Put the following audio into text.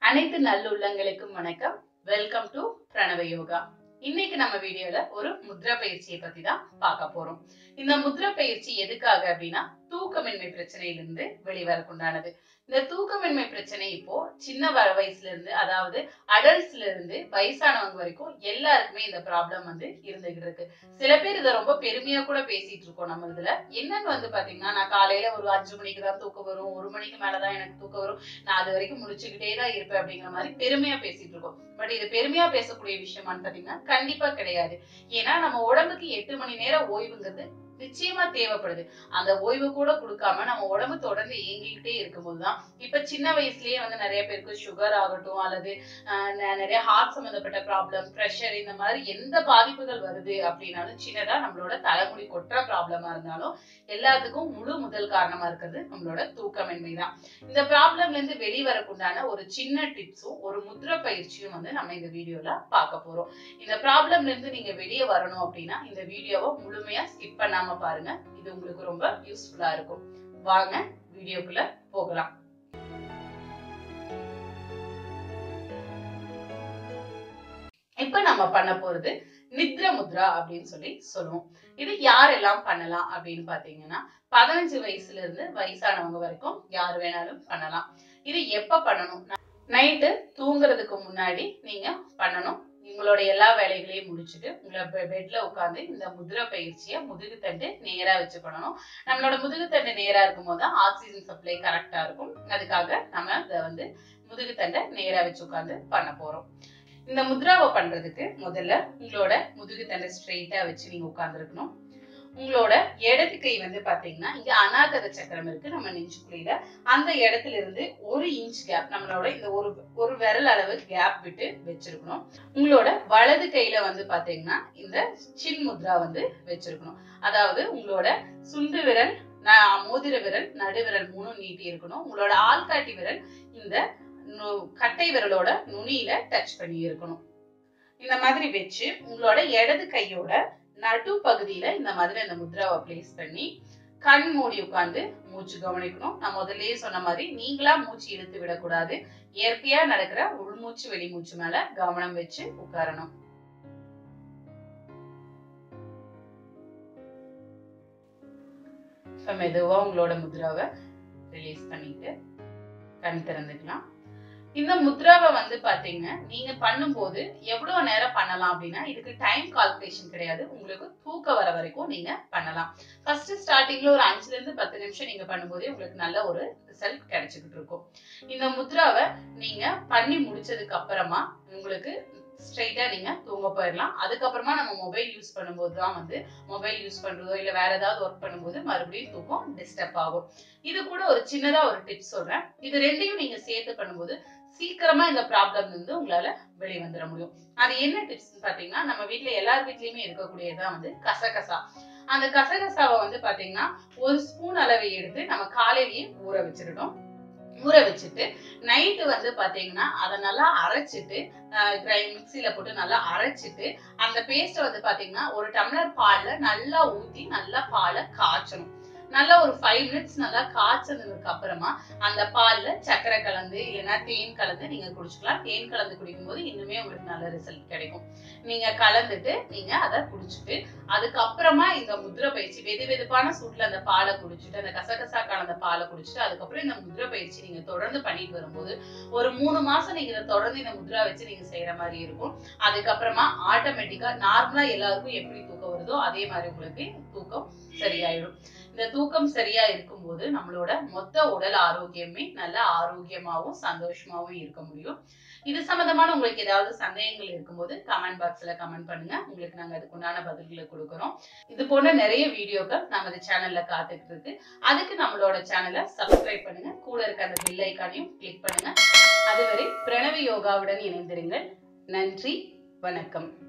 அனைத்து நல்லுள்ளங்களுக்கும் வணக்கம் welcome to பிரணவ யோகா இன்னைக்கு நம்ம வீடியோல ஒரு முத்ரா பயிற்சியை பத்தி தான் பார்க்க போறோம் இந்த முத்ரா பயிற்சி எதுக்காக அப்படின்னா தூக்கமின்மை பிரச்சனையிலிருந்து வெளிவரக்குண்டானது இந்த தூக்கமின்மை பிரச்சனை இப்போ சின்ன வ- வயசுல இருந்து அதாவது அடல்ட்ஸ்ல இருந்து வயசானவங்க வரைக்கும் எல்லாருக்குமே இந்த ப்ராப்ளம் வந்து இருந்துகிட்டு இருக்கு சில பேர் இதை ரொம்ப பெருமையா கூட பேசிட்டு இருக்கோம் நம்ம இதுல என்னன்னு வந்து பாத்தீங்கன்னா நான் காலையில ஒரு அஞ்சு மணிக்கு தான் தூக்கம் வரும் ஒரு மணிக்கு மேலதான் எனக்கு தூக்கம் வரும் நான் அது வரைக்கும் முடிச்சுக்கிட்டே தான் இருப்பேன் அப்படிங்கிற மாதிரி பெருமையா பேசிட்டு இருக்கோம் பட் இது பெருமையா பேசக்கூடிய விஷயமான்னு பாத்தீங்கன்னா கண்டிப்பா கிடையாது ஏன்னா நம்ம உடம்புக்கு எட்டு மணி நேரம் ஓய்வுங்கிறது நிச்சயமா தேவைப்படுது அந்த ஓய்வு கூட கொடுக்காம நம்ம உடம்பு தொடர்ந்து இயங்கிக்கிட்டே இருக்கும்போதுதான் இப்ப சின்ன வயசுலயே வந்து நிறைய பேருக்கு சுகர் ஆகட்டும் அல்லது ஆஹ் ந- நிறைய ஹார்ட் சம்பந்தப்பட்ட ப்ராப்ளம் ப்ரெஷர் இந்த மாதிரி எந்த பாதிப்புகள் வருது அப்படின்னாலும் சின்னதா நம்மளோட தலைமுடி கொட்டுற ப்ராப்ளமா இருந்தாலும் எல்லாத்துக்கும் முழு முதல் காரணமா இருக்கிறது நம்மளோட தூக்கமின்மை தான் இந்த ப்ராப்ளம்ல இருந்து வெளிவரக்குண்டான ஒரு சின்ன டிப்ஸும் ஒரு முத்ர பயிற்சியும் வந்து நம்ம இந்த வீடியோல பார்க்க போறோம் இந்த ப்ராப்ளம்ல இருந்து நீங்க வெளியே வரணும் அப்படின்னா இந்த வீடியோவை முழுமையா ஸ்கிப் பண்ணாம பாருங்க இது உங்களுக்கு ரொம்ப யூஸ்ஃபுல்லா இருக்கும் வாங்க வீடியோக்குள்ள போகலாம் இப்ப நம்ம பண்ண போறது நித்ர முத்ரா அப்படின்னு சொல்லி சொல்லுவோம் இது யாரெல்லாம் பண்ணலாம் அப்படின்னு பாத்தீங்கன்னா பதினஞ்சு வயசுல இருந்து வயசானவங்க வரைக்கும் யார் வேணாலும் பண்ணலாம் இது எப்ப பண்ணணும் நைட்டு தூங்குறதுக்கு முன்னாடி நீங்க பண்ணணும் உங்களோட எல்லா வேலைகளையும் முடிச்சுட்டு உங்களை பெட்ல உட்காந்து இந்த முதிரை பயிற்சியை முதுகுத்தண்டு நேரா வச்சு பண்ணணும் நம்மளோட முதுகுத்தண்டு நேரா இருக்கும்போது தான் ஆக்சிஜன் சப்ளை கரெக்டா இருக்கும் அதுக்காக நம்ம இதை வந்து முதுகுத்தண்டை நேரா வச்சு உட்காந்து பண்ண போறோம் இந்த முத்ராவை பண்றதுக்கு முதல்ல உங்களோட முதுகுத்தண்டை ஸ்ட்ரெயிட்டா வச்சு நீங்க உட்கார்ந்துருக்கணும் உங்களோட இடது கை வந்து பாத்தீங்கன்னா இங்க அநாகத சக்கரம் இருக்கு நம்ம நெஞ்சுக்குழியில அந்த இடத்துல இருந்து ஒரு இன்ச் கேப் நம்மளோட இந்த ஒரு ஒரு விரல் அளவு கேப் விட்டு வச்சிருக்கணும் உங்களோட வலது கையில வந்து பாத்தீங்கன்னா இந்த சின் முத்ரா வந்து வச்சிருக்கணும் அதாவது உங்களோட சுண்டு விரல் ந- மோதிர விரல் நடுவிரல் மூணும் நீட்டி இருக்கணும் உங்களோட ஆள்காட்டி விரல் இந்த நு- கட்டை விரலோட நுனியில டச் பண்ணி இருக்கணும் இந்த மாதிரி வச்சு உங்களோட இடது கையோட நடு பகுதியில இந்த மாதிரி அந்த முத்ராவை பிளேஸ் பண்ணி கண் மூடி உட்கார்ந்து மூச்சு கவனிக்கணும் நான் முதல்லயே சொன்ன மாதிரி நீங்களா மூச்சு இழுத்து விடக்கூடாது இயற்கையா நடக்கிற உள்மூச்சு வெளிமூச்சு மேல கவனம் வச்சு உட்காரணும் இப்ப மெதுவா உங்களோட முத்ராவை ரிலீஸ் பண்ணிட்டு கண் திறந்துக்கலாம் இந்த முத்ராவை வந்து பாத்தீங்கன்னா நீங்க பண்ணும்போது எவ்வளவு நேரம் பண்ணலாம் அப்படின்னா இதுக்கு டைம் கால்குலேஷன் கிடையாது உங்களுக்கு தூக்கம் வர வரைக்கும் நீங்க பண்ணலாம் ஃபர்ஸ்ட் ஸ்டார்டிங்ல ஒரு அஞ்சுல இருந்து பத்து நிமிஷம் நீங்க பண்ணும்போதே உங்களுக்கு நல்ல ஒரு ரிசல்ட் கிடைச்சிக்கிட்டு இருக்கும் இந்த முத்ராவை நீங்க பண்ணி முடிச்சதுக்கு அப்புறமா உங்களுக்கு ஸ்ட்ரைட்டா நீங்க தூங்க போயிடலாம் அதுக்கப்புறமா நம்ம மொபைல் யூஸ் பண்ணும்போது தான் வந்து மொபைல் யூஸ் பண்றதோ இல்ல வேற ஏதாவது ஒர்க் பண்ணும்போது மறுபடியும் தூக்கம் டிஸ்டர்ப் ஆகும் இது கூட ஒரு சின்னதா ஒரு டிப்ஸ் சொல்றேன் இது ரெண்டையும் நீங்க சேர்த்து பண்ணும்போது சீக்கிரமா இந்த ப்ராப்ளம் இருந்து உங்களால வெளியே வந்துட முடியும் அது என்ன டிப்ஸ் பாத்தீங்கன்னா நம்ம வீட்ல எல்லார் வீட்லயுமே இருக்கக்கூடியதுதான் வந்து கசகசா அந்த கசகசாவை வந்து பாத்தீங்கன்னா ஒரு ஸ்பூன் அளவை எடுத்து நம்ம காலையிலேயே ஊற வச்சிடணும் ஊற வச்சுட்டு நைட்டு வந்து பாத்தீங்கன்னா அதை நல்லா அரைச்சிட்டு மிக்சியில போட்டு நல்லா அரைச்சிட்டு அந்த பேஸ்ட்டை வந்து பாத்தீங்கன்னா ஒரு டம்ளர் பால்ல நல்லா ஊத்தி நல்லா பாலை காய்ச்சணும் நல்லா ஒரு ஃபைவ் மினிட்ஸ் நல்லா காய்ச்சதுக்கு அப்புறமா அந்த பால்ல சர்க்கரை கலந்து இல்லைன்னா தேன் கலந்து நீங்க குடிச்சுக்கலாம் தேன் கலந்து குடிக்கும்போது இன்னுமே உங்களுக்கு நல்ல ரிசல்ட் கிடைக்கும் நீங்க கலந்துட்டு நீங்க அதை குடிச்சிட்டு அதுக்கப்புறமா இந்த முத்ரை பயிற்சி வெது வெதுப்பான சூட்ல அந்த பாலை குடிச்சிட்டு அந்த கசகசா கலந்த பாலை குடிச்சிட்டு அதுக்கப்புறம் இந்த முத்ரை பயிற்சி நீங்க தொடர்ந்து பண்ணிட்டு வரும்போது ஒரு மூணு மாசம் நீங்க இதை தொடர்ந்து இந்த முத்ரா வச்சு நீங்க செய்யற மாதிரி இருக்கும் அதுக்கப்புறமா ஆட்டோமேட்டிக்கா நார்மலா எல்லாருக்கும் எப்படி தூக்கம் வருதோ அதே மாதிரி உங்களுக்கு தூக்கம் சரியாயிடும் இந்த தூக்கம் சரியா இருக்கும்போது நம்மளோட மொத்த உடல் ஆரோக்கியமே நல்ல ஆரோக்கியமாவும் சந்தோஷமாவும் இருக்க முடியும் இது சம்பந்தமான உங்களுக்கு ஏதாவது சந்தேகங்கள் இருக்கும்போது கமெண்ட் பாக்ஸ்ல கமெண்ட் பண்ணுங்க உங்களுக்கு நாங்க அதுக்குண்டான பதில்களை கொடுக்குறோம் இது போன்ற நிறைய வீடியோக்கள் நமது சேனல்ல காத்துட்டு இருக்கு அதுக்கு நம்மளோட சேனலை சப்ஸ்கிரைப் பண்ணுங்க கூட இருக்க அந்த பெல் ஐக்கானையும் கிளிக் பண்ணுங்க அதுவரை பிரணவி யோகாவுடன் இணைந்திருங்கள் நன்றி வணக்கம்